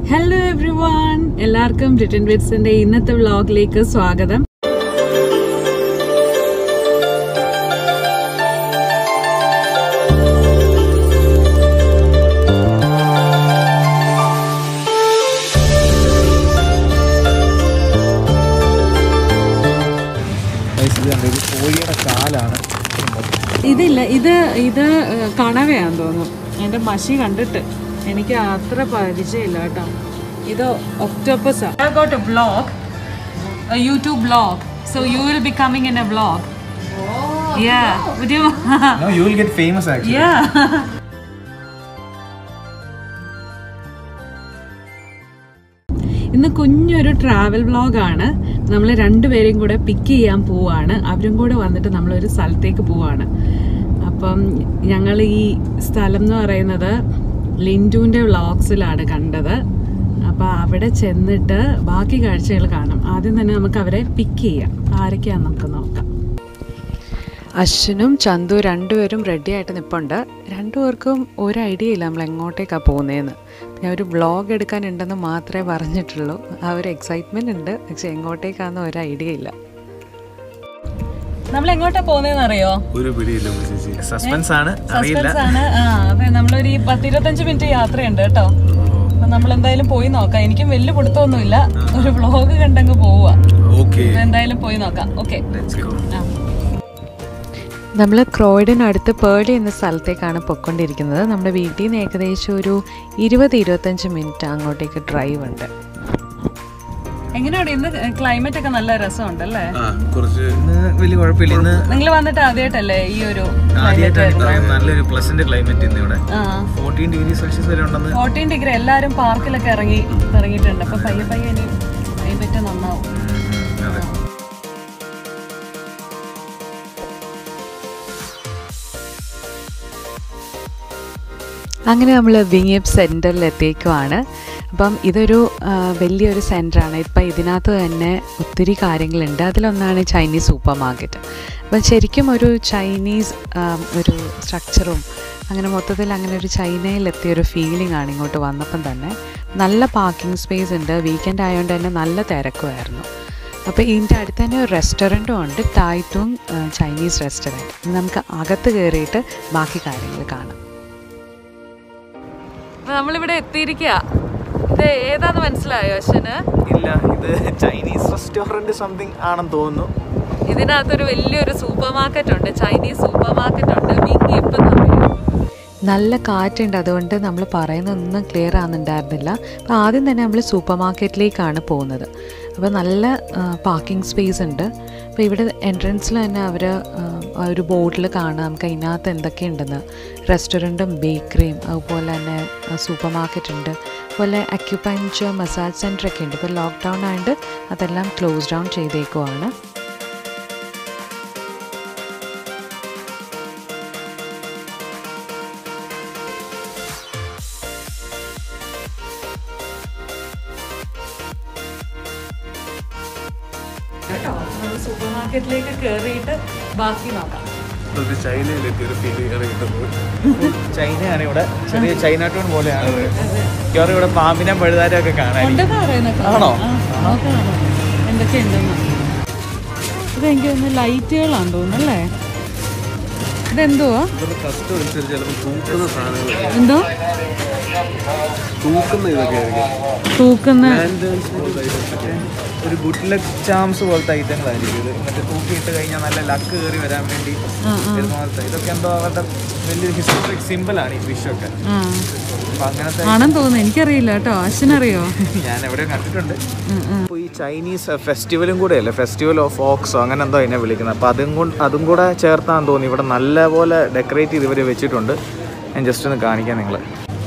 Hello everyone എല്ലാവർക്കും return വിറ്റ്സിന്റെ ഇന്നത്തെ വ്ളോഗിലേക്ക് സ്വാഗതം Guys, ഇത് കണ്ടോ, ഇത് കോഴിയുടെ കാലാണ് ഇതില്ല ഇത് ഇത് കണവയാന്ന് തോന്നുന്നു എന്റെ മഷി കണ്ടിട്ട് എനിക്ക് അത്ര പരിചയമില്ല കേട്ടോ ഇത് octopus I got a vlog YouTube vlog so you will be coming in a vlog Yeah, would you? No, you will get famous actually. yeah. ഇന്ന് കുഞ്ഞൊരു ട്രാവൽ വ്ളോഗാണ് നമ്മൾ രണ്ടുപേരെയും കൂടെ പിക്ക് ചെയ്യാൻ പോവാണ് അവരും കൂടെ വന്നിട്ട് നമ്മളൊരു സ്ഥലത്തേക്ക് പോവാണ് അപ്പം ഞങ്ങൾ ഈ സ്ഥലം എന്ന് പറയുന്നത് ലിൻഡുവിൻ്റെ വ്ളോഗ്സിലാണ് കണ്ടത് അപ്പോൾ അവിടെ ചെന്നിട്ട് ബാക്കി കാഴ്ചകൾ കാണാം ആദ്യം തന്നെ നമുക്ക് അവരെ പിക്ക് ചെയ്യാം ആരൊക്കെയാണെന്ന് നമുക്ക് നോക്കാം അശ്വിനും ചന്തു രണ്ടുപേരും റെഡി ആയിട്ട് നിൽപ്പുണ്ട് രണ്ടുപേർക്കും ഒരു ഐഡിയ ഇല്ല നമ്മൾ എങ്ങോട്ടേക്കാണ് പോകുന്നതെന്ന് ഞാൻ ഒരു വ്ളോഗ് എടുക്കാനുണ്ടെന്ന് മാത്രമേ പറഞ്ഞിട്ടുള്ളൂ ആ ഒരു എക്സൈറ്റ്മെൻ്റ് ഉണ്ട് പക്ഷെ എങ്ങോട്ടേക്കാന്ന് ഒരു ഐഡിയ ഇല്ല നമ്മൾ എങ്ങോട്ടാ പോകുന്നതെന്ന് അറിയോ ഒരു പിടിയില്ല ചേച്ചി സസ്പെൻസ് ആണ് അറിയില്ല സസ്പെൻസ് ആണ് ആ അതെ നമ്മളൊരു ഈ പത്തിരുപത്തഞ്ച് മിനിറ്റ് യാത്രയുണ്ട് കേട്ടോ അപ്പൊ നമ്മൾ എന്തായാലും പോയി നോക്കാം എനിക്കും വലിയ പിടുത്തമൊന്നുമില്ല ഒരു വ്ളോഗ് കണ്ടങ്ങ് പോവുക ഓക്കെ അപ്പൊ എന്തായാലും പോയി നോക്കാം ഓക്കെ നമ്മൾ ക്രോയിഡിനടുത്ത് പേളി എന്ന സ്ഥലത്തേക്കാണ് പൊയ്ക്കൊണ്ടിരിക്കുന്നത് നമ്മുടെ വീട്ടിൽ നിന്ന് ഏകദേശം ഒരു ഇരുപത് ഇരുപത്തഞ്ച് മിനിറ്റ് അങ്ങോട്ടേക്ക് ഡ്രൈവ് ഉണ്ട് എങ്ങനെയാണ് ഇന്ന് ക്ലൈമറ്റ് ഒക്കെ നല്ല രസമുണ്ടല്ലേ ആ കുറച്ച് ഇന്ന് വലിയ കുഴപ്പമില്ല ഇന്ന് നിങ്ങൾ വന്നിട്ട് ആദ്യമായിട്ടല്ലേ ഈ ഒരു ആദ്യമായിട്ടാണ് ഇത്രയും നല്ലൊരു പ്ലസന്റ് ക്ലൈമറ്റ് ഇന്ന് ഇവിടെ ആ ഫോർട്ടീൻ ഡിഗ്രി സെൽഷ്യസ് വരെ ഉണ്ടെന്ന് ഫോർട്ടീൻ ഡിഗ്രി എല്ലാവരും പാർക്കിലൊക്കെ ഇറങ്ങി ഇറങ്ങിയിട്ടുണ്ട് അപ്പൊ പയ്യെ പയ്യെ ഇനി ക്ലൈമറ്റ് നന്നാവും അതെ അങ്ങനെ നമ്മൾ വിങ്ങിയപ്പ് സെൻറ്ററിൽ എത്തിയേക്കുവാണ് അപ്പം ഇതൊരു ആ, വലിയൊരു സെൻറ്ററാണ് ഇപ്പം ഇതിനകത്ത് തന്നെ ഒത്തിരി കാര്യങ്ങളുണ്ട് അതിലൊന്നാണ് ചൈനീസ് സൂപ്പർ മാർക്കറ്റ് അപ്പം ശരിക്കും ഒരു ചൈനീസ് ആ, ഒരു സ്ട്രക്ചറും അങ്ങനെ മൊത്തത്തിൽ അങ്ങനെ ഒരു ചൈനയിലെത്തിയ ഒരു ഫീലിംഗ് ആണ് ഇങ്ങോട്ട് വന്നപ്പം തന്നെ നല്ല പാർക്കിംഗ് സ്പേസ് ഉണ്ട് വീക്കെൻഡ് ആയതുകൊണ്ട് തന്നെ നല്ല തിരക്കുമായിരുന്നു അപ്പോൾ ഇതിൻ്റെ അടുത്ത് തന്നെ ഒരു റെസ്റ്റോറൻറ്റും ഉണ്ട് ടായ്റ്റുങ് ചൈനീസ് റെസ്റ്റോറൻറ്റ് നമുക്ക് അകത്ത് കയറിയിട്ട് ബാക്കി കാര്യങ്ങൾ കാണാം നമ്മളിവിടെ എത്തിയിരിക്കുക ഇത് ഏതാന്ന് മനസ്സിലായോ അശ്വന് ഇല്ല ഇത് ചൈനീസ് റെസ്റ്റോറന്റ് സംതിങ് ആണെന്ന് തോന്നുന്നു ഇതിനകത്തൊരു വലിയൊരു സൂപ്പർ മാർക്കറ്റ് ഉണ്ട് ചൈനീസ് സൂപ്പർ മാർക്കറ്റ് ഉണ്ട് വിങ്ങി ഇപ്പം നല്ല കാറ്റുണ്ട് അതുകൊണ്ട് നമ്മൾ പറയുന്നതൊന്നും ക്ലിയർ ആകുന്നുണ്ടായിരുന്നില്ല അപ്പോൾ ആദ്യം തന്നെ നമ്മൾ സൂപ്പർ മാർക്കറ്റിലേക്കാണ് പോകുന്നത് അപ്പോൾ നല്ല പാർക്കിംഗ് സ്പേസ് ഉണ്ട് അപ്പോൾ ഇവിടെ എൻട്രൻസിൽ തന്നെ അവർ ഒരു ബോർഡിൽ കാണാം നമുക്ക് അതിനകത്ത് എന്തൊക്കെയുണ്ടെന്ന് റെസ്റ്റോറൻറ്റും ബേക്കറിയും അതുപോലെ തന്നെ സൂപ്പർ മാർക്കറ്റ് ഉണ്ട് അതുപോലെ അക്യുപഞ്ചർ മസാജ് സെൻ്റർ ഒക്കെ ഉണ്ട് ഇപ്പോൾ ലോക്ക്ഡൗൺ ആയതുകൊണ്ട് അതെല്ലാം ക്ലോസ് ഡൗൺ ചെയ്തേക്കുവാണ് കേട്ടോ നമ്മൾ സൂപ്പർ മാർക്കറ്റിലേക്ക് കയറിയിട്ട് ബാക്കി നോക്കാം ഒരു ചൈനയിലെത്തിയ ഒരു ഫീലിംഗ് ചൈനയാണ് ഇവിടെ ചെറിയ ചൈന ടൗൺ പോലെയാണ് മിക്കവാറും ഇവിടെ പാമ്പിനെ പഴുതാരം ഒക്കെ കാണാൻ ഉണ്ടെന്ന് പറയുന്നത് ആണോ? എന്തൊക്കെയുണ്ടെന്ന് ഇതെനിക്ക് തോന്നുന്നു ലൈറ്റുകളാന്ന് തോന്നുന്നു അല്ലേ ഇതെന്തുവാ ഫസ്റ്റ് അനുസരിച്ച് ചിലപ്പോൾ തൂക്കുന്ന സാധനങ്ങൾ എന്തോ തൂക്കുന്ന ഇതൊക്കെ ആയിരിക്കും തൂക്കുന്ന ഒരു ഗുഡ് ലക്ക് ചാംസ് പോലത്തെ ഐറ്റങ്ങളായിരിക്കും ഇത് മറ്റേ തൂക്കിയിട്ട് കഴിഞ്ഞാൽ നല്ല ലക്ക് കയറി വരാൻ വേണ്ടി ആ, ആ. വരുന്ന പോലത്തെ ഇതൊക്കെ എന്തോ അവരുടെ വലിയൊരു ഹിസ്റ്റോറിക് സിമ്പിളാണ് ഈ ഫിഷൊക്കെ ആ അപ്പൊ അങ്ങനത്തെ ആണെന്ന് തോന്നുന്നു എനിക്കറിയില്ല കേട്ടോ അശ്വനറിയോ ഞാൻ എവിടെയോ കണ്ടിട്ടുണ്ട് ഉം, ഉം. അപ്പോൾ ഈ ചൈനീസ് ഫെസ്റ്റിവലും കൂടെ അല്ലേ ഫെസ്റ്റിവൽ ഓഫ് ഫോക്സോ അങ്ങനെ എന്തോ അതിനെ വിളിക്കുന്നത് അപ്പോൾ അതും കൊണ്ട് അതും കൂടെ ചേർത്താന്ന് തോന്നി ഇവിടെ നല്ലപോലെ ഡെക്കറേറ്റ് ചെയ്ത് ഇവർ വെച്ചിട്ടുണ്ട് ഞാൻ ജസ്റ്റ് ഒന്ന് കാണിക്കാം നിങ്ങൾ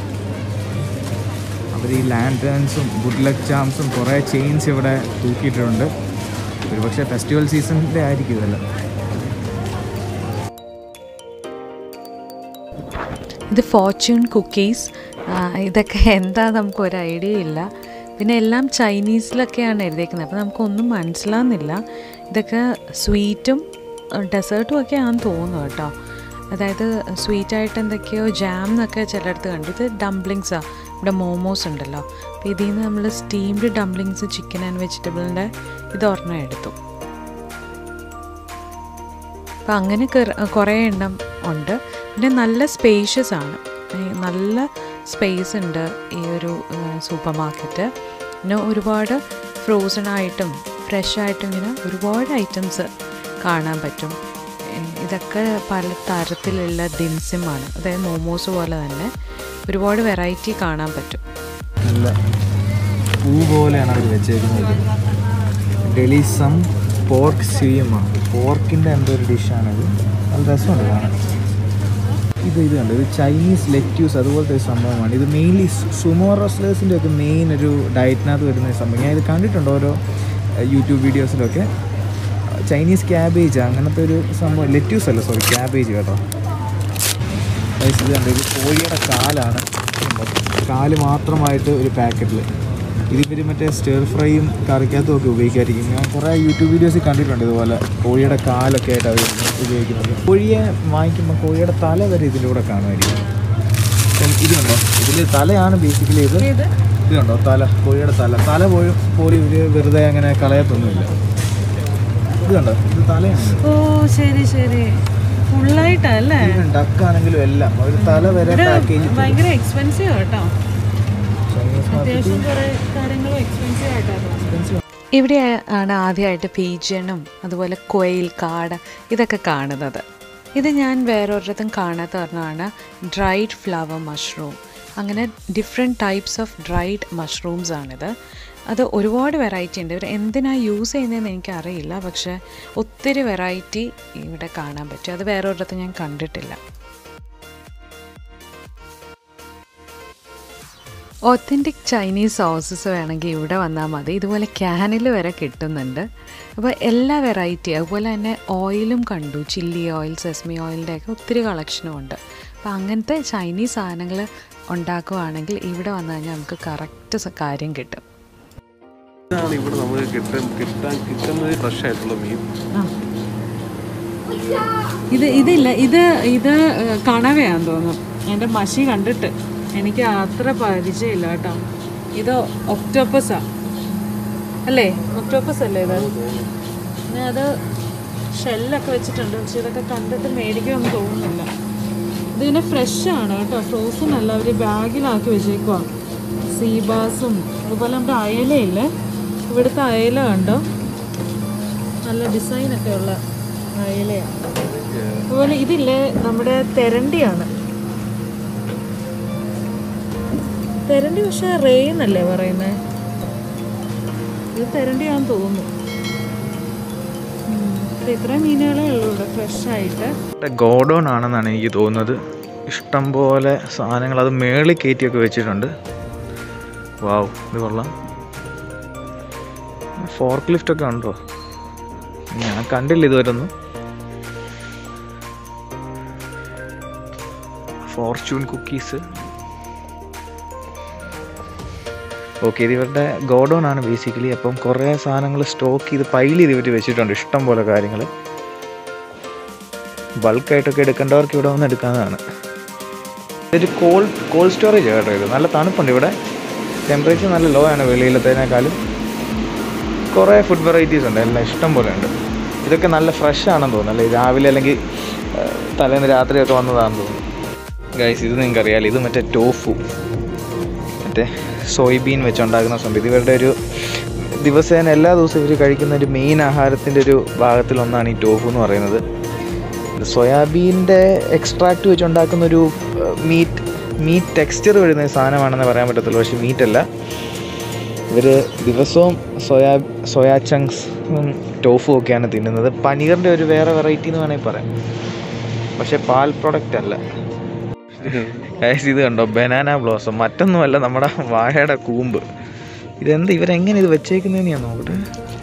അവർ ഈ ലാൻഡേൺസും ഗുഡ് ലക്ക് ചാംസും കുറേ ചെയിൻസ് ഇവിടെ തൂക്കിയിട്ടുണ്ട് ഒരുപക്ഷെ ഫെസ്റ്റിവൽ സീസണിൻ്റെ ആയിരിക്കും ഇതെല്ലാം ഇത് ഫോർച്യൂൺ കുക്കീസ് ഇതൊക്കെ എന്താ നമുക്ക് ഒരു ഐഡിയ ഇല്ല പിന്നെ എല്ലാം ചൈനീസിലൊക്കെയാണ് എഴുതിയേക്കുന്നത് അപ്പോൾ നമുക്കൊന്നും മനസ്സിലാകുന്നില്ല ഇതൊക്കെ സ്വീറ്റും ഡെസേർട്ടും ഒക്കെ ആണെന്ന് തോന്നുന്നു കേട്ടോ അതായത് സ്വീറ്റായിട്ട് എന്തൊക്കെയോ ജാം എന്നൊക്കെ ചിലയിടത്ത് കണ്ടു ഇത് ഡംപ്ലിങ്സാണ് ഇവിടെ മോമോസ് ഉണ്ടല്ലോ അപ്പോൾ ഇതിൽ നിന്ന് നമ്മൾ സ്റ്റീംഡ് ഡംപ്ലിങ്സ് ചിക്കൻ ആൻഡ് വെജിറ്റബിളിൻ്റെ ഇത് ഒരെണ്ണം എടുത്തു അപ്പോൾ അങ്ങനെ കെറ- കുറേ എണ്ണം ഉണ്ട് പിന്നെ നല്ല സ്പേഷ്യസ് ആണ് ഈ നല്ല സ്പേസ് ഉണ്ട് ഈ ഒരു സൂപ്പർ മാർക്കറ്റ് പിന്നെ ഒരുപാട് ഫ്രോസൺ ആയിട്ടും ഫ്രഷ് ആയിട്ടും ഇങ്ങനെ ഒരുപാട് ഐറ്റംസ് കാണാൻ പറ്റും ഏ, ഇതൊക്കെ പല തരത്തിലുള്ള ഡിംസിമാണ് അതായത് മോമോസ് പോലെ തന്നെ ഒരുപാട് വെറൈറ്റി കാണാൻ പറ്റും നല്ല പൂ പോലെയാണ് അവർ വെച്ചേക്കുന്നത് ഡെലിസം പോർക്ക് സ്യൂമാണ് പോർക്കിൻ്റെ എന്തോ ഒരു ഡിഷാണത് നല്ല രസമുണ്ട് കാണാൻ ഇത് ഇത് കണ്ടോ ഇത് ചൈനീസ് ലെറ്റ്യൂസ് അതുപോലത്തെ ഒരു സംഭവമാണ് ഇത് മെയിൻലി സുമോ റെസ്ലേഴ്സിൻ്റെ ഒക്കെ മെയിൻ ഒരു ഡയറ്റിനകത്ത് വരുന്ന ഒരു സംഭവം ഞാൻ ഇത് കണ്ടിട്ടുണ്ട് ഓരോ ഏഹ്, യൂട്യൂബ് വീഡിയോസിലൊക്കെ ചൈനീസ് ക്യാബേജ് അങ്ങനത്തെ ഒരു സംഭവം ലെറ്റ്യൂസ് അല്ല സോറി ക്യാബേജ് കേട്ടോ Guys, ഇത് കണ്ടോ ഇത് കോഴിയുടെ കാലാണ് കാല് മാത്രമായിട്ട് ഒരു പാക്കറ്റിൽ ഇത് ഇവർ മറ്റേ സ്റ്റെർ ഫ്രൈയും കറിക്കകത്തും ഒക്കെ ഉപയോഗിക്കായിരിക്കും ഞാൻ കുറേ യൂട്യൂബ് വീഡിയോസിൽ കണ്ടിട്ടുണ്ട് ഇതുപോലെ കോഴിയുടെ കാലൊക്കെ ആയിട്ട് അവർ ഉപയോഗിക്കുന്നത് കോഴിയെ വാങ്ങിക്കുമ്പോൾ കോഴിയുടെ തല വരെ ഇതിൻ്റെ കൂടെ കാണുമായിരിക്കും അപ്പം ഇത് കണ്ടോ ഇതിൽ തലയാണ് ബേസിക്കലി ഇത് ഇത് കണ്ടോ തല കോഴിയുടെ തല തല പോലും പോലും ഇവർ വെറുതെ അങ്ങനെ കളയത്തൊന്നുമില്ല ഇത് കണ്ടോ ഇത് തലയാണ് ഓ ശരി ശരി ഫുള്ളായിട്ടല്ലേ ഡക്കാണെങ്കിലും എല്ലാം ഒരു തല വരെ പാക്കേജ് ഭയങ്കര എക്സ്പെൻസീവ് കേട്ടോ ചൈനീസ് അത്യാവശ്യം കുറേ കാര്യങ്ങളും എക്സ്പെൻസീവ് ആയിട്ടാണ് ഇവിടെ ആണ് ആദ്യമായിട്ട് പീജനും അതുപോലെ കൊയിൽ കാട ഇതൊക്കെ കാണുന്നത് ഇത് ഞാൻ വേറൊരിടത്തും കാണാത്ത ഒരെണ്ണമാണ് ഡ്രൈഡ് ഫ്ലവർ മഷ്റൂം അങ്ങനെ different types of dried mushrooms ആണിത് അത് ഒരുപാട് വെറൈറ്റി ഉണ്ട് ഇവർ എന്തിനാ യൂസ് ചെയ്യുന്നതെന്ന് എനിക്കറിയില്ല പക്ഷേ ഒത്തിരി വെറൈറ്റി ഇവിടെ കാണാൻ പറ്റും അത് വേറൊരിടത്തും ഞാൻ കണ്ടിട്ടില്ല ഒത്തൻറ്റിക് ചൈനീസ് സോസസ് വേണമെങ്കിൽ ഇവിടെ വന്നാൽ മതി ഇതുപോലെ ക്യാനിൽ വരെ കിട്ടുന്നുണ്ട് അപ്പോൾ എല്ലാ വെറൈറ്റി അതുപോലെ തന്നെ ഓയിലും കണ്ടു ചില്ലി ഓയിൽ സെസ്മി ഓയിലിൻ്റെ ഒക്കെ ഒത്തിരി കളക്ഷനും ഉണ്ട് അപ്പോൾ അങ്ങനത്തെ ചൈനീസ് സാധനങ്ങൾ ഉണ്ടാക്കുവാണെങ്കിൽ ഇവിടെ വന്നു കഴിഞ്ഞാൽ നമുക്ക് കറക്റ്റ് കാര്യം കിട്ടും ഇതാണ് ഇവിടെ നമുക്ക് കിട്ടാൻ കിട്ടാൻ കിട്ടുന്നത് ഫ്രഷ് ആയിട്ടുള്ള മീൻ ഇത് ഇതില്ല ഇത് ഇത് കണവയാന്ന് തോന്നുന്നു എൻ്റെ മഷി കണ്ടിട്ട് എനിക്ക് അത്ര പരിചയമില്ല കേട്ടോ ഇത് ഒക്ടോപ്പസാ അല്ലേ ഒക്ടോപ്പസ് അല്ലേ ഇത് പിന്നെ അത് ഷെല്ലൊക്കെ വെച്ചിട്ടുണ്ട് പക്ഷെ ഇതൊക്കെ കണ്ടിട്ട് മേടിക്കുമെന്ന് തോന്നുന്നില്ല ഇതിങ്ങനെ ഫ്രഷ് ആണ് കേട്ടോ ഫ്രോസൺ അല്ല അവർ ബാഗിലാക്കി വെച്ചേക്കുവാ സീബാസും അതുപോലെ നമ്മുടെ അയലയില്ലേ ഇവിടുത്തെ അയല കണ്ടോ നല്ല ഡിസൈനൊക്കെ ഉള്ള അയലയാണ് അതുപോലെ ഇതില്ലേ നമ്മുടെ തെരണ്ടിയാണ് തെരണ്ടി പക്ഷെ റെയിൻ അല്ലേ പറയുന്നത് ഇത് തെരണ്ടിയാന്ന് തോന്നുന്നു ഉം. ഇത് ഇത്രയും മീനുകളേ ഉള്ളൂ ഇവിടെ ഫ്രഷ് ആയിട്ട് ഗോഡൗൺ ആണെന്നാണ് എനിക്ക് തോന്നുന്നത് ഇഷ്ടം പോലെ സാധനങ്ങൾ അത് മേളിൽ കയറ്റിയൊക്കെ വെച്ചിട്ടുണ്ട് വാവ് ഇത് കൊള്ളാം ഫോർക്ക് ലിഫ്റ്റ് ഒക്കെ ഉണ്ടോ ഞാൻ കണ്ടില്ല ഇതുവരെ ഒന്നും ഫോർച്യൂൺ കുക്കീസ് ഓക്കെ ഇത് ഇവരുടെ ഗോഡൗൺ ആണ് ബേസിക്കലി അപ്പം കുറേ സാധനങ്ങൾ സ്റ്റോക്ക് ചെയ്ത് പൈൽ ചെയ്ത് ഇവർ വെച്ചിട്ടുണ്ട് ഇഷ്ടം പോലെ കാര്യങ്ങൾ ബൾക്കായിട്ടൊക്കെ എടുക്കേണ്ടവർക്ക് ഇവിടെ വന്ന് എടുക്കാവുന്നതാണ് ഇതൊരു കോൾഡ് കോൾഡ് സ്റ്റോറേജ് കേട്ടോ ഇത് നല്ല തണുപ്പുണ്ട് ഇവിടെ ടെമ്പറേച്ചർ നല്ല ലോ ആണ് വെളിയിലത്തേനേക്കാളും കുറേ ഫുഡ് വെറൈറ്റീസ് ഉണ്ട് എല്ലാം ഇഷ്ടം പോലെ ഉണ്ട് ഇതൊക്കെ നല്ല ഫ്രഷ് ആണെന്ന് തോന്നുന്നു അല്ലേ രാവിലെ അല്ലെങ്കിൽ ആ, തലേന്ന് രാത്രിയൊക്കെ വന്നതാണെന്ന് തോന്നുന്നു ഗൈസ് ഇത് നിങ്ങൾക്ക് അറിയാലോ ഇത് മറ്റേ ടോഫു മറ്റേ സോയ്ബീൻ വെച്ചുണ്ടാക്കുന്ന സംഭവം ഇത് ഇവരുടെ ഒരു ദിവസേന എല്ലാ ദിവസവും ഇവർ കഴിക്കുന്ന ഒരു മെയിൻ ആഹാരത്തിൻ്റെ ഒരു ഭാഗത്തിലൊന്നാണ് ഈ ടോഫു എന്ന് പറയുന്നത് ഇത് സോയാബീൻ്റെ എക്സ്ട്രാക്റ്റ് വെച്ചുണ്ടാക്കുന്ന ഒരു മീറ്റ് മീറ്റ് ടെക്സ്ചർ വരുന്ന ഒരു സാധനമാണെന്ന് പറയാൻ പറ്റത്തുള്ളൂ പക്ഷേ മീറ്റ് അല്ല ഇവർ ദിവസവും സോയാ സോയാ ചങ്ക്സ് ടോഫും ഒക്കെയാണ് തിന്നുന്നത് പനീറിൻ്റെ ഒരു വേറെ വെറൈറ്റി എന്ന് വേണമെങ്കിൽ പറയാം പക്ഷേ പാൽ പ്രൊഡക്റ്റ് അല്ല ഗൈസ് ഇത് കണ്ടോ ബനാന ബ്ലോസം മറ്റൊന്നുമല്ല നമ്മുടെ വാഴയുടെ കൂമ്പ് ഇതെന്ത് ഇവരെങ്ങനെ ഇത് വെച്ചേക്കുന്നതെന്ന് ഞാൻ നോക്കട്ടെ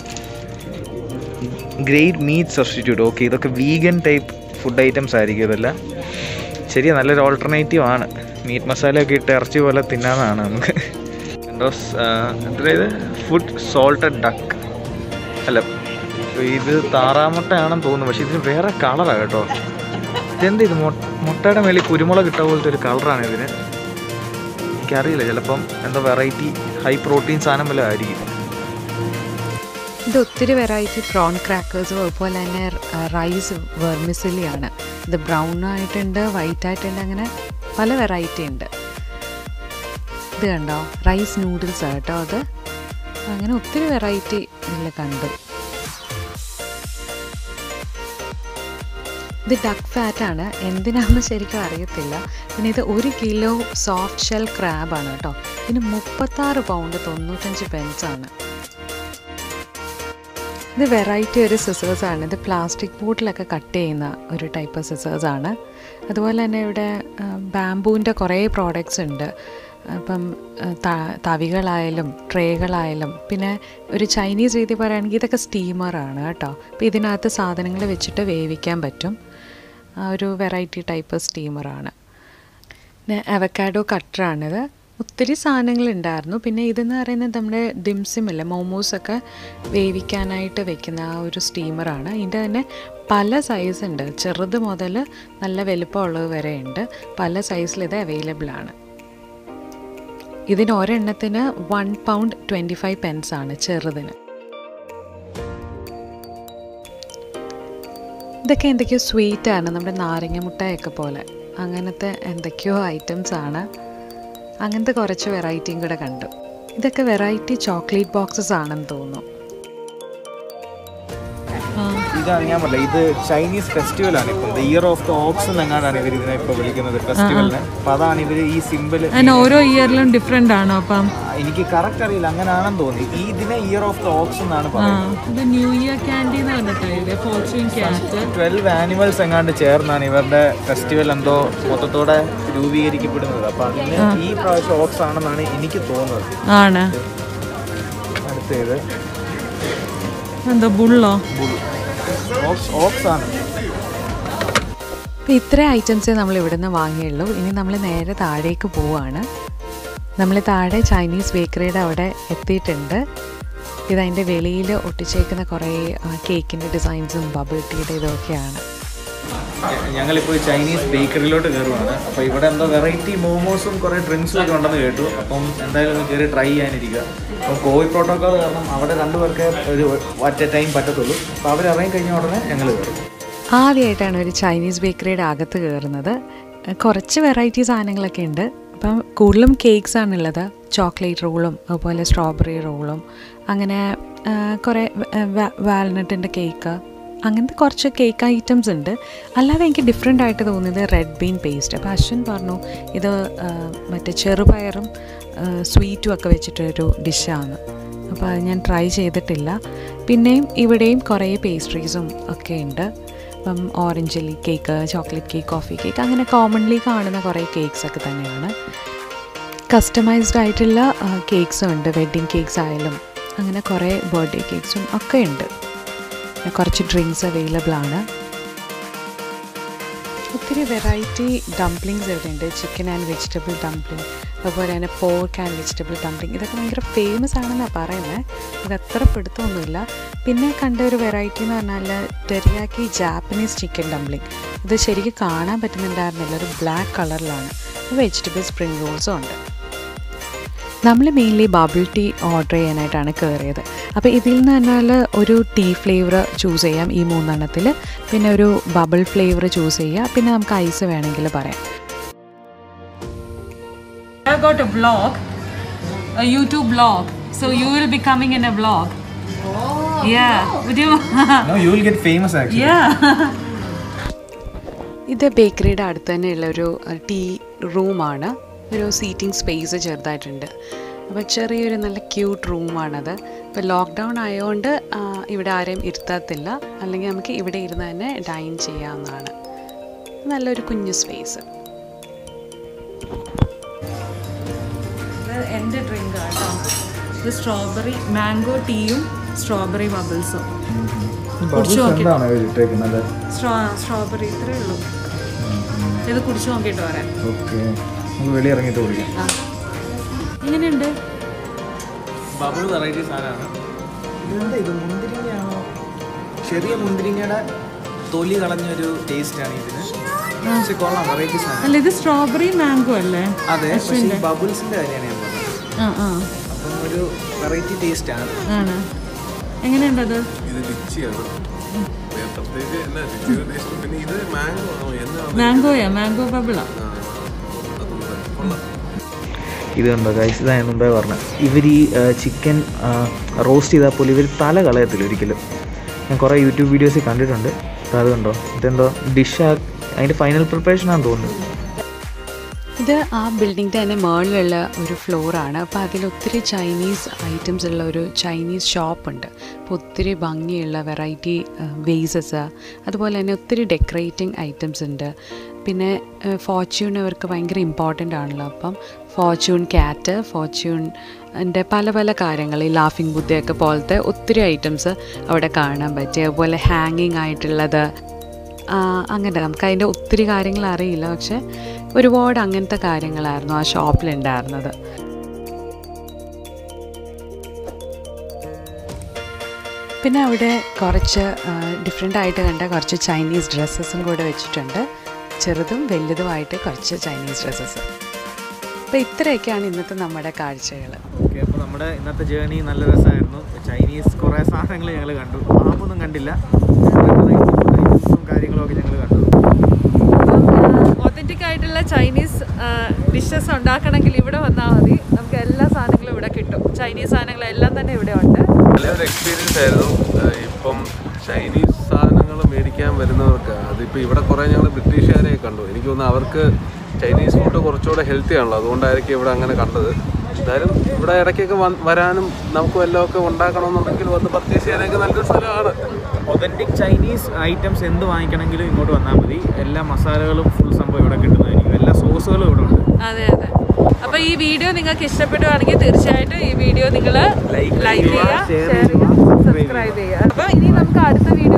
ഗ്രേറ്റ് മീറ്റ് സബ്സ്റ്റിറ്റ്യൂട്ട് ഓക്കെ ഇതൊക്കെ വീഗൻ ടൈപ്പ് ഫുഡ് ഐറ്റംസ് ആയിരിക്കും ഇതെല്ലാം ശരിയാ നല്ലൊരു ഓൾട്ടർനേറ്റീവ് ആണ് മീറ്റ് മസാലയൊക്കെ ഇട്ട് ഇറച്ചി പോലെ തിന്നാന്നാണ് നമുക്ക് എന്തോ എത്രയത് ഫുഡ് സോൾട്ടഡ് ഡക്ക് അല്ല ഇത് താറാമുട്ടയാണെന്ന് തോന്നുന്നു പക്ഷേ ഇതിന് വേറെ കളറാണ് കേട്ടോ ഇതെന്ത് ഇത് മൊ- മുട്ടയുടെ മേളിൽ കുരുമുളക് ഇട്ട പോലത്തെ ഒരു കളറാണ് ഇതിന് എനിക്കറിയില്ല ചിലപ്പം എന്തോ വെറൈറ്റി ഹൈ പ്രോട്ടീൻ സാധനം വല്ലതും ആയിരിക്കും ഇത് ഒത്തിരി വെറൈറ്റി പ്രോൺ ക്രാക്കേഴ്സും അതുപോലെ തന്നെ റൈസ് വെർമിസിലിയാണ് ഇത് ബ്രൗൺ ആയിട്ടുണ്ട് വൈറ്റ് ആയിട്ടുണ്ട് അങ്ങനെ പല വെറൈറ്റി ഉണ്ട് ഇത് കണ്ടോ റൈസ് നൂഡിൽസ് കേട്ടോ അത് അങ്ങനെ ഒത്തിരി വെറൈറ്റി ഇതിൽ കണ്ടു ഇത് ഡക്ക് ഫാറ്റ് ആണ് എന്തിനാണെന്ന് ശരിക്കും അറിയത്തില്ല പിന്നെ ഇത് ഒരു കിലോ സോഫ്റ്റ് ഷെൽ ക്രാബാണ് കേട്ടോ ഇതിന് മുപ്പത്താറ് പൗണ്ട് തൊണ്ണൂറ്റഞ്ച് പെൻസ് ആണ് ഇത് വെറൈറ്റി ഒരു സിസേഴ്സ് ആണ് ഇത് പ്ലാസ്റ്റിക് ബോട്ടിലൊക്കെ കട്ട് ചെയ്യുന്ന ഒരു ടൈപ്പ് സിസേഴ്സ് ആണ് അതുപോലെ തന്നെ ഇവിടെ ബാംബൂവിൻ്റെ കുറേ പ്രോഡക്റ്റ്സ് ഉണ്ട് അപ്പം ആ, ത- തവികളായാലും ട്രേകളായാലും പിന്നെ ഒരു ചൈനീസ് രീതി പറയുകയാണെങ്കിൽ ഇതൊക്കെ സ്റ്റീമറാണ് കേട്ടോ അപ്പോൾ ഇതിനകത്ത് സാധനങ്ങൾ വെച്ചിട്ട് വേവിക്കാൻ പറ്റും ആ, ഒരു വെറൈറ്റി ടൈപ്പ് സ്റ്റീമറാണ് പിന്നെ അവക്കാഡോ കട്ടറാണിത് ഒത്തിരി സാധനങ്ങളുണ്ടായിരുന്നു പിന്നെ ഇതെന്ന് പറയുന്നത് നമ്മുടെ ഡിംസിമില്ല മോമോസൊക്കെ വേവിക്കാനായിട്ട് വെക്കുന്ന ആ ഒരു സ്റ്റീമറാണ് ഇതിൻ്റെ തന്നെ പല സൈസ് ഉണ്ട് ചെറുത് മുതൽ നല്ല വലുപ്പമുള്ളത് വരെ ഉണ്ട് പല സൈസിൽ ഇത് അവൈലബിൾ ആണ് ഇതിന് ഒരെണ്ണത്തിന് one pound twenty five pence ആണ് ചെറുതിന് ഇതൊക്കെ എന്തൊക്കെയോ സ്വീറ്റ് ആണ് നമ്മുടെ നാരങ്ങ മുട്ടായൊക്കെ പോലെ അങ്ങനത്തെ എന്തൊക്കെയോ ഐറ്റംസ് ആണ് അങ്ങനത്തെ കുറച്ച് വെറൈറ്റിയും കൂടെ കണ്ടു ഇതൊക്കെ വെറൈറ്റി ചോക്ലേറ്റ് ബോക്സസ് ആണെന്ന് തോന്നുന്നു ഇതാണ് ഞാൻ പറഞ്ഞത് ഇത് ചൈനീസ് ഫെസ്റ്റിവൽ ആണ് ഇപ്പം ഇയർ ഓഫ് ദ ഓക്സ് എന്നെങ്ങാണ്ടാണ് ഇവർ ഇതിനെ ഇപ്പോൾ വിളിക്കുന്നത് ഫെസ്റ്റിവലിന് അപ്പം അതാണ് ഇവർ ഈ സിമ്പിൾ അതിന് ഓരോ ഇയറിലും ഡിഫറെൻ്റ് ആണോ അപ്പം എനിക്ക് കറക്റ്റ് അറിയില്ല അങ്ങനെയാണെന്ന് തോന്നി ഈ ഇതിനെ ഇയർ ഓഫ് ദ ഓക്സ് എന്നാണ് ആ പറയുന്നത് ഇത് ന്യൂ ഇയർ ക്യാൻഡി എന്ന് പറഞ്ഞിട്ടില്ലേ ഫോർച്യൂൺ ക്യാറ്റ് ട്വൽവ് ആനിമൽസ് എങ്ങാണ്ട് ചേർന്നാണ് ഇവരുടെ ഫെസ്റ്റിവൽ എന്തോ മൊത്തത്തോടെ രൂപീകരിക്കപ്പെടുന്നത് അപ്പം അതിന് ഈ പ്രാവശ്യം ഓക്സ് ആണെന്നാണ് എനിക്ക് തോന്നുന്നത് ആണ് അടുത്തേത് എന്താ ബുള്ളോ ഓക്സ് ഓക്സ് ആണ് അപ്പോൾ ഇത്ര ഐറ്റംസേ നമ്മൾ ഇവിടുന്ന് വാങ്ങിയുള്ളൂ ഇനി നമ്മൾ നേരെ താഴേക്ക് പോവാണ് നമ്മൾ താഴെ ചൈനീസ് ബേക്കറിയുടെ അവിടെ എത്തിയിട്ടുണ്ട് ഇതതിൻ്റെ വെളിയിൽ ഒട്ടിച്ചേക്കുന്ന കുറേ കേക്കിൻ്റെ ഡിസൈൻസും ബബിൾ ടീയുടെ ഇതൊക്കെയാണ് ഞങ്ങളിപ്പോൾ ഈ ചൈനീസ് ബേക്കറിയിലോട്ട് കയറുവാണ് അപ്പോൾ ഇവിടെ എന്തോ വെറൈറ്റി മോമോസും കുറേ ഡ്രിങ്ക്സും ഒക്കെ ഉണ്ടെന്ന് കേട്ടു അപ്പം എന്തായാലും ഒന്ന് കയറി ട്രൈ ചെയ്യാനിരിക്കുക അപ്പം കോവിഡ് പ്രോട്ടോക്കോൾ കാരണം അവിടെ രണ്ടുപേർക്ക് ഒരു അറ്റ് എ ടൈം പറ്റത്തുള്ളൂ അപ്പോൾ അവർ ഇറങ്ങി കഴിഞ്ഞ ഉടനെ ഞങ്ങൾ കയറും ആദ്യമായിട്ടാണ് ഒരു ചൈനീസ് ബേക്കറിയുടെ അകത്ത് കയറുന്നത് കുറച്ച് വെറൈറ്റി സാധനങ്ങളൊക്കെ ഉണ്ട് അപ്പം കൂടുതലും കേക്ക്സ് ആണുള്ളത് ചോക്ലേറ്റ് റോളും അതുപോലെ സ്ട്രോബെറി റോളും അങ്ങനെ ആ, കുറേ വാൽനട്ടിൻ്റെ കേക്ക് അങ്ങനത്തെ കുറച്ച് കേക്ക് ഐറ്റംസ് ഉണ്ട് അല്ലാതെ എനിക്ക് ഡിഫറെൻ്റ് ആയിട്ട് തോന്നിയത് റെഡ് ബീൻ പേസ്റ്റ് അപ്പോൾ അശ്വൻ പറഞ്ഞു ഇത് ആ, മറ്റേ ചെറുപയറും സ്വീറ്റും ഒക്കെ വെച്ചിട്ടൊരു ഡിഷാണ് അപ്പോൾ അത് ഞാൻ ട്രൈ ചെയ്തിട്ടില്ല പിന്നെയും ഇവിടെയും കുറേ പേസ്ട്രീസും ഒക്കെ ഉണ്ട് ഇപ്പം orange jelly cake chocolate cake coffee cake അങ്ങനെ കോമൺലി കാണുന്ന കുറേ കേക്ക്സ് ഒക്കെ തന്നെയാണ് കസ്റ്റമൈസ്ഡ് ആയിട്ടുള്ള കേക്ക്സും ഉണ്ട് വെഡ്ഡിങ് കേക്ക്സ് ആയാലും അങ്ങനെ കുറേ ബർത്ത്ഡേ കേക്ക്സും ഒക്കെ ഉണ്ട് പിന്നെ കുറച്ച് ഡ്രിങ്ക്സ് അവൈലബിൾ ആണ് ഒത്തിരി വെറൈറ്റി ഡംപ്ലിങ്സ് ഇവിടെ ഉണ്ട് ചിക്കൻ ആൻഡ് വെജിറ്റബിൾ ഡംപ്ലിംഗ് അതുപോലെ തന്നെ പോർക്ക് ആൻഡ് വെജിറ്റബിൾ ഡംപ്ലിംഗ് ഇതൊക്കെ ഭയങ്കര ഫേമസ് ആണെന്നാണ് പറയുന്നത് ഇത് അത്ര പിടുത്തമൊന്നുമില്ല പിന്നെ കണ്ട ഒരു വെറൈറ്റി എന്ന് പറഞ്ഞാൽ ടെറിയാക്കി ജാപ്പനീസ് ചിക്കൻ ഡംപ്ലിംഗ് ഇത് ശരിക്കും കാണാൻ പറ്റുന്നുണ്ടായിരുന്നില്ല ഒരു ബ്ലാക്ക് കളറിലാണ് വെജിറ്റബിൾ സ്പ്രിംഗ് റോൾസും ഉണ്ട് നമ്മൾ മെയിൻലി ബബിൾ ടീ ഓർഡർ ചെയ്യാനായിട്ടാണ് കയറിയത് അപ്പോൾ ഇതിൽ നിന്ന് പറഞ്ഞാൽ ഒരു ടീ ഫ്ലേവർ ചൂസ് ചെയ്യാം ഈ മൂന്നെണ്ണത്തിൽ പിന്നെ ഒരു ബബിൾ ഫ്ലേവർ ചൂസ് ചെയ്യുക പിന്നെ നമുക്ക് ഐസ് വേണമെങ്കിൽ പറയാം I got a vlog, a YouTube vlog. So you will be coming in a vlog. Oh. Yeah. Would you? You will get famous actually yeah. ഇത് ബേക്കറിയുടെ അടുത്ത് തന്നെയുള്ള ഒരു ടീ റൂമാണ് ഒരു സീറ്റിംഗ് സ്പേസ് ചെറുതായിട്ടുണ്ട് അപ്പോൾ ചെറിയൊരു നല്ല ക്യൂട്ട് റൂമാണത് ഇപ്പോൾ ലോക്ക്ഡൗൺ ആയതുകൊണ്ട് ആ, ഇവിടെ ആരെയും ഇരുത്താത്തില്ല അല്ലെങ്കിൽ നമുക്ക് ഇവിടെ ഇരുന്ന് തന്നെ ഡൈൻ ചെയ്യാവുന്നതാണ് നല്ലൊരു കുഞ്ഞു സ്പേസ് ഇത് എൻ്റെ ഡ്രിങ്ക് കേട്ടോ ഇത് സ്ട്രോബെറി മാംഗോ ടീയും സ്ട്രോബെറി ബബിൾസും കുടിച്ചു നോക്കി എന്താണ് ഇട്ടേക്കുന്നത് സ്ട്രോ സ്ട്രോബെറി ഇത്രേ ഉള്ളൂ ഇത് കുടിച്ചു നോക്കിയിട്ട് പറയാം ഓക്കെ നമുക്ക് വെളിയിറങ്ങിയിട്ട് കുടിക്കാം എങ്ങനെയുണ്ട് ബബിൾ വെറൈറ്റി സാധനമാണ് ഇതെന്താ ഇത് മുന്തിരിങ്ങയാണോ ചെറിയ മുന്തിരിങ്ങയുടെ തൊലി കളഞ്ഞൊരു ടേസ്റ്റാണ് ഇതിന് പക്ഷെ കൊള്ളാം വെറൈറ്റി സാധനം അല്ല ഇത് സ്ട്രോബെറി മാംഗോ അല്ലേ അതെ പക്ഷേ ഈ ബബിൾസിന്റെ കാര്യമാണ് ഞാൻ പറഞ്ഞത് ആ ആ അപ്പം ഒരു വെറൈറ്റി ടേസ്റ്റ് ആണ് ആണ് എങ്ങനെയുണ്ട് അത് ഇത് ലിച്ചിയാണ് ഞാൻ പ്രത്യേകിച്ച് എന്നാ ലിച്ചിയുടെ ടേസ്റ്റ് പിന്നെ ഇത് മാംഗോ ആണോ എന്നാണ് മാംഗോയാ മാംഗോ ബബിളാ കൊള്ളാം ഇത് കണ്ടോ ഗൈസ് ഇതാ ഞാൻ മുമ്പേ പറഞ്ഞത് ഇവർ ഈ ചിക്കൻ റോസ്റ്റ് ചെയ്താൽ പോലും ഇവർ തല കളയത്തില്ല ഒരിക്കലും ഞാൻ കുറേ യൂട്യൂബ് വീഡിയോസിൽ കണ്ടിട്ടുണ്ട് അപ്പോൾ അത് കണ്ടോ ഇതെന്തോ ഡിഷ് അതിൻ്റെ ഫൈനൽ പ്രിപ്പറേഷൻ ആണെന്ന് തോന്നുന്നു ഇത് ആ ബിൽഡിങ്ങിൻ്റെ തന്നെ മുകളിലുള്ള ഒരു ഫ്ലോറാണ് അപ്പോൾ അതിൽ ഒത്തിരി ചൈനീസ് ഐറ്റംസ് ഉള്ള ഒരു ചൈനീസ് ഷോപ്പുണ്ട് അപ്പോൾ ഒത്തിരി ഭംഗിയുള്ള വെറൈറ്റി വേസസ് അതുപോലെ തന്നെ ഒത്തിരി ഡെക്കറേറ്റിംഗ് ഐറ്റംസ് ഉണ്ട് പിന്നെ ഫോർച്യൂൺ അവർക്ക് ഭയങ്കര ഇമ്പോർട്ടൻ്റ് ആണല്ലോ അപ്പം ഫോർച്യൂൺ ക്യാറ്റ് ഫോർച്യൂണിൻ്റെ പല പല കാര്യങ്ങൾ ഈ ലാഫിംഗ് ബുദ്ധയൊക്കെ പോലത്തെ ഒത്തിരി ഐറ്റംസ് അവിടെ കാണാൻ പറ്റി അതുപോലെ ഹാങ്ങിങ് ആയിട്ടുള്ളത് ആ, അങ്ങനെ നമുക്ക് അതിൻ്റെ ഒത്തിരി കാര്യങ്ങൾ അറിയില്ല പക്ഷെ ഒരുപാട് അങ്ങനത്തെ കാര്യങ്ങളായിരുന്നു ആ ഷോപ്പിലുണ്ടായിരുന്നത് പിന്നെ അവിടെ കുറച്ച് ഡിഫറെൻ്റ് ആയിട്ട് കണ്ട കുറച്ച് ചൈനീസ് ഡ്രസ്സസും കൂടെ വെച്ചിട്ടുണ്ട് ചെറുതും വലുതുമായിട്ട് കുറച്ച് ചൈനീസ് ഡ്രസ്സസ് അപ്പോൾ ഇത്രയൊക്കെയാണ് ഇന്നത്തെ നമ്മുടെ കാഴ്ചകൾ ഓക്കെ അപ്പോൾ നമ്മുടെ ഇന്നത്തെ ജേർണി നല്ല രസമായിരുന്നു ചൈനീസ് കുറേ സാധനങ്ങൾ ഞങ്ങൾ കണ്ടു പാമ്പൊന്നും കണ്ടില്ല ഐറ്റംസും കാര്യങ്ങളും ഒക്കെ ഞങ്ങൾ കണ്ടു ഒത്തൻറ്റിക് ആയിട്ടുള്ള ചൈനീസ് ഡിഷസ് ഉണ്ടാക്കണമെങ്കിൽ ഇവിടെ വന്നാൽ മതി നമുക്ക് എല്ലാ സാധനങ്ങളും ഇവിടെ കിട്ടും ചൈനീസ് സാധനങ്ങളെല്ലാം തന്നെ ഇവിടെ ഉണ്ട് നല്ലൊരു എക്സ്പീരിയൻസ് ആയിരുന്നു ഏഹ് ഇപ്പം ചൈനീസ് സാധനങ്ങൾ മേടിക്കാൻ വരുന്നവർക്ക് അതിപ്പോൾ ഇവിടെ കുറേ ഞങ്ങൾ ബ്രിട്ടീഷുകാരെ കണ്ടു എനിക്ക് തോന്നുന്നു അവർക്ക് ചൈനീസ് ഫുഡ് കുറച്ചുകൂടെ ഹെൽത്തി ആണല്ലോ അതുകൊണ്ടായിരിക്കും ഇവിടെ അങ്ങനെ കണ്ടത് എന്തായാലും ഇവിടെ ഇടയ്ക്കൊക്കെ വന്ന് വരാനും നമുക്ക് വല്ലതൊക്കെ ഉണ്ടാക്കണമെന്നുണ്ടെങ്കിൽ വന്ന് പർച്ചേസ് ചെയ്യാനൊക്കെ നല്ലൊരു സ്ഥലമാണ് ഒതൻറ്റിക് ചൈനീസ് ഐറ്റംസ് എന്ത് വാങ്ങിക്കണമെങ്കിലും ഇങ്ങോട്ട് വന്നാൽ മതി എല്ലാ മസാലകളും ഫുൾ സംഭവം ഇവിടെ കിട്ടുന്നതായിരിക്കും എല്ലാ സോസുകളും ഇവിടെ ഉണ്ട് അതെ അതെ അപ്പൊ ഈ വീഡിയോ നിങ്ങൾക്ക് ഇഷ്ടപ്പെടുവാണെങ്കിൽ തീർച്ചയായിട്ടും ഈ വീഡിയോ നിങ്ങൾ Like ലൈക്ക് ചെയ്യുക, ചെയ്യുക share ഷെയർ ചെയ്യുക, ചെയ്യുക സബ്സ്ക്രൈബ് ചെയ്യുക അപ്പൊ ഇനി നമുക്ക് അടുത്ത വീഡിയോ